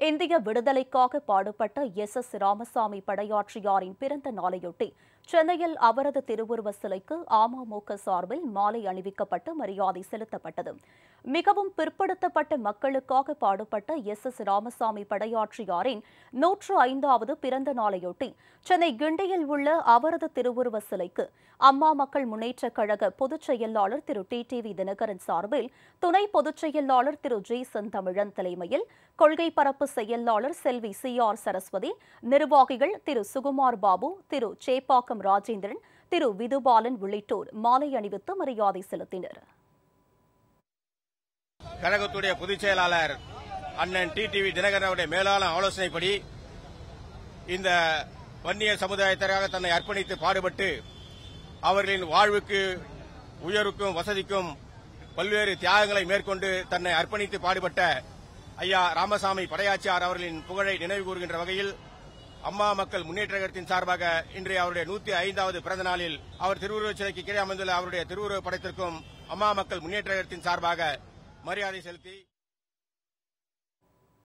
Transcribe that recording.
இந்திய விடுதலைக்காக பாடுபட்ட எஸ் எஸ் ராமசாமி படையாற்றியாரின் பிறந்த நாளையொட்டி சென்னையில் அவரது திருவுருவ சிலைக்கு அமமுக சார்பில் மாலை அணிவிக்கப்பட்டு மரியாதை செலுத்தப்பட்டது மிகவும் பிற்படுத்தப்பட்ட மக்களுக்காக பாடுபட்ட எஸ் எஸ் ராமசாமி படையாற்றியாரின் நூற்று ஐந்தாவது பிறந்த நாளையொட்டி சென்னை கிண்டியில் உள்ள அவரது திருவுருவ சிலைக்கு அம்மா மக்கள் முன்னேற்றக் கழக பொதுச் செயலாளர் திரு டி டிவி தினகரன் சார்பில் துணை பொதுச் செயலாளர் திரு ஜி செந்தமிழன் தலைமையில் கொள்கை பரப்பு செயலாளர் செல்வி சி ஆர் சரஸ்வதி நிர்வாகிகள் திரு சுகுமார் பாபு திரு சேப்பாக்கம் ராஜேந்திரன் திரு விதுபாலன் உள்ளிட்டோர் மாலை அணிவித்து மரியாதை செலுத்தினர் கழகத்துடைய பொதுச் செயலாளர் அண்ணன் டிடிவி தினகரன் அவருடைய மேலான ஆலோசனைப்படி இந்த வன்னிய சமுதாயத்திற்காக தன்னை அர்ப்பணித்து பாடுபட்டு அவர்களின் வாழ்வுக்கு உயர்வுக்கும் வசதிக்கும் பல்வேறு தியாகங்களை மேற்கொண்டு தன்னை அர்ப்பணித்து பாடுபட்ட ஐயா ராமசாமி படையாச்சியார் அவர்களின் புகழை நினைவு கூறுகின்ற வகையில் அம்மா மக்கள் முன்னேற்ற கழகத்தின் சார்பாக இன்றைய அவருடைய நூத்தி ஐந்தாவது பிறந்த நாளில் அவர் திருவுருவச் சிலைக்கு கீழே அமைந்துள்ள அவருடைய திருவுருவப் படத்திற்கும் அம்மா மக்கள் முன்னேற்ற கழகத்தின் சார்பாக மரியாதை செலுத்தி